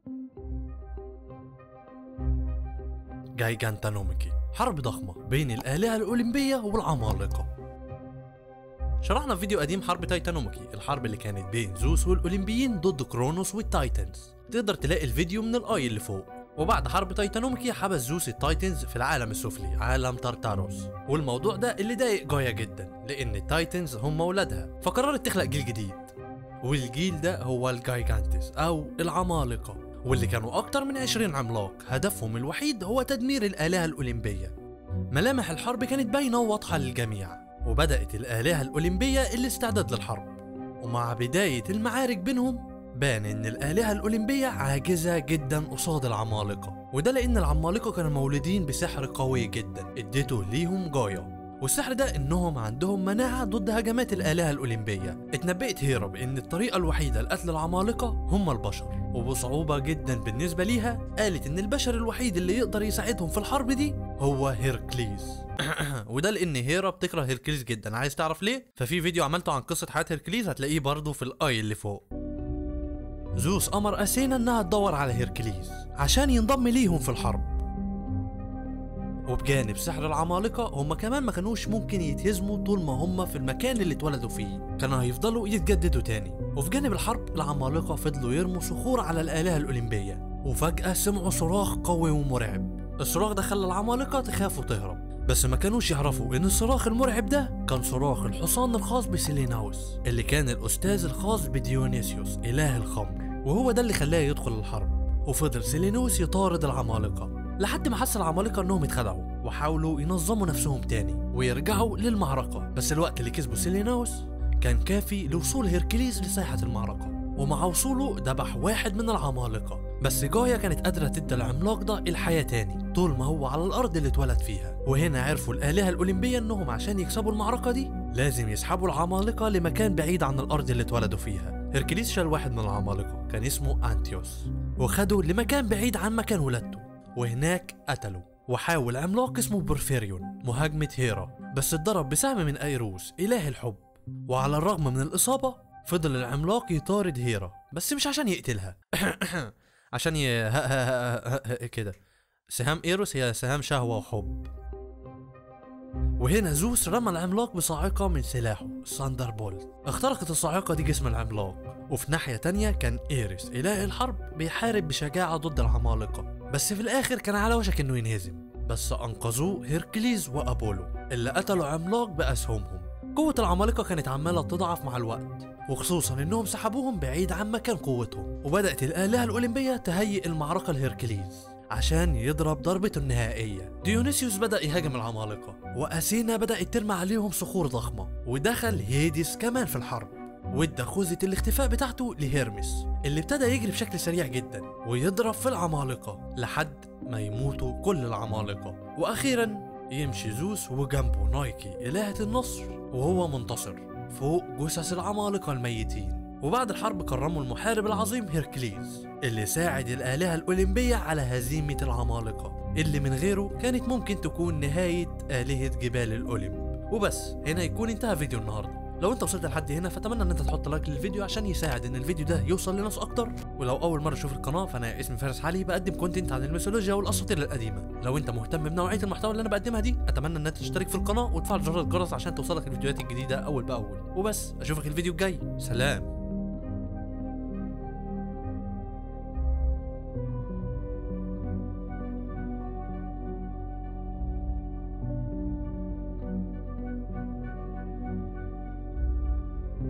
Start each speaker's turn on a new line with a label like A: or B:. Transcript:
A: جايجانتانوميكي حرب ضخمة بين الآلهة الأولمبية والعمالقة شرحنا في فيديو قديم حرب تايتانوميكي الحرب اللي كانت بين زوس والأولمبيين ضد كرونوس والتايتنز تقدر تلاقي الفيديو من الآي اللي فوق وبعد حرب تايتانوميكي حبس زوس التايتنز في العالم السفلي عالم تارتاروس والموضوع ده اللي ضايق جايا جدا لأن التايتنز هم أولادها فقررت تخلق جيل جديد والجيل ده هو الجايجانتس أو العمالقة واللي كانوا أكتر من 20 عملاق هدفهم الوحيد هو تدمير الآلهة الأولمبية ملامح الحرب كانت باينة وواضحة للجميع وبدأت الآلهة الأولمبية الاستعداد للحرب ومع بداية المعارك بينهم بان ان الآلهة الأولمبية عاجزة جدا قصاد العمالقة وده لأن العمالقة كانوا مولودين بسحر قوي جدا اديته ليهم جايا والسحر ده انهم عندهم مناعة ضد هجمات الآلهة الأولمبية اتنبأت هيرا بان الطريقة الوحيدة لقتل العمالقة هم البشر وبصعوبة جدا بالنسبة ليها قالت ان البشر الوحيد اللي يقدر يساعدهم في الحرب دي هو هيركليز وده لان هيرا بتكره هيركليز جدا عايز تعرف ليه ففي فيديو عملته عن قصة حياة هيركليز هتلاقيه برضه في الاي اللي فوق زوس امر اثينا انها تدور على هيركليز عشان ينضم ليهم في الحرب وبجانب سحر العمالقة هم كمان ما كانوش ممكن يتهزموا طول ما هم في المكان اللي اتولدوا فيه كانوا هيفضلوا يتجددوا تاني وفي جانب الحرب العمالقة فضلوا يرموا صخور على الآلهة الأولمبية وفجأة سمعوا صراخ قوي ومرعب الصراخ ده خلى العمالقة تخاف وتهرب بس ما كانوش يعرفوا ان الصراخ المرعب ده كان صراخ الحصان الخاص بسيليناوس اللي كان الاستاذ الخاص بديونيسيوس اله الخمر وهو ده اللي خلاه يدخل الحرب وفضل سيلينوس يطارد العمالقة لحد ما حس العمالقة انهم اتخدعوا وحاولوا ينظموا نفسهم تاني ويرجعوا للمعركة بس الوقت اللي كسبوا سيلينوس كان كافي لوصول هيركليز لساحة المعركة ومع وصوله ذبح واحد من العمالقة بس جايا كانت قادرة تدي العملاق ده الحياة تاني طول ما هو على الأرض اللي اتولد فيها وهنا عرفوا الآلهة الأولمبية إنهم عشان يكسبوا المعركة دي لازم يسحبوا العمالقة لمكان بعيد عن الأرض اللي اتولدوا فيها هيركليز شال واحد من العمالقة كان اسمه أنتيوس وخده لمكان بعيد عن مكان ولادته وهناك قتله وحاول عملاق اسمه بورفيريون مهاجمة هيرا بس اتضرب بسهم من أيروس إله الحب وعلى الرغم من الإصابة فضل العملاق يطارد هيرا بس مش عشان يقتلها عشان ي... كده سهام ايروس هي سهام شهوة وحب وهنا زوس رمى العملاق بصاعقة من سلاحه ساندر بولت اخترقت الصاعقة دي جسم العملاق وفي ناحية تانية كان ايريس إله الحرب بيحارب بشجاعة ضد العمالقة بس في الآخر كان على وشك إنه ينهزم بس أنقذوه هيركليز وأبولو اللي قتلوا عملاق بأسهمهم قوة العمالقة كانت عمالة تضعف مع الوقت وخصوصا انهم سحبوهم بعيد عن مكان قوتهم وبدأت الآلهة الأولمبية تهيئ المعركة لهيركليز عشان يضرب ضربته النهائية ديونيسيوس بدأ يهاجم العمالقة وأثينا بدأت ترمى عليهم صخور ضخمة ودخل هيديس كمان في الحرب وادى خوذة الاختفاء بتاعته لهيرمس اللي ابتدى يجري بشكل سريع جدا ويضرب في العمالقة لحد ما يموتوا كل العمالقة وأخيرا يمشي زوس وجنبه نايكي إلهة النصر وهو منتصر فوق جثث العمالقة الميتين وبعد الحرب كرموا المحارب العظيم هيركليز اللي ساعد الآلهة الأولمبية على هزيمة العمالقة اللي من غيره كانت ممكن تكون نهاية آلهة جبال الأوليمب وبس هنا يكون انتهى فيديو النهارده لو انت وصلت لحد هنا فاتمنى ان انت تحط لايك للفيديو عشان يساعد ان الفيديو ده يوصل لناس اكتر ولو اول مره تشوف القناه فانا اسمي فارس علي بقدم كونتنت عن الميثولوجيا والاساطير القديمه لو انت مهتم بنوعيه المحتوى اللي انا بقدمها دي اتمنى ان انت تشترك في القناه وتفعل زر الجرس عشان توصلك الفيديوهات الجديده اول باول وبس اشوفك الفيديو الجاي سلام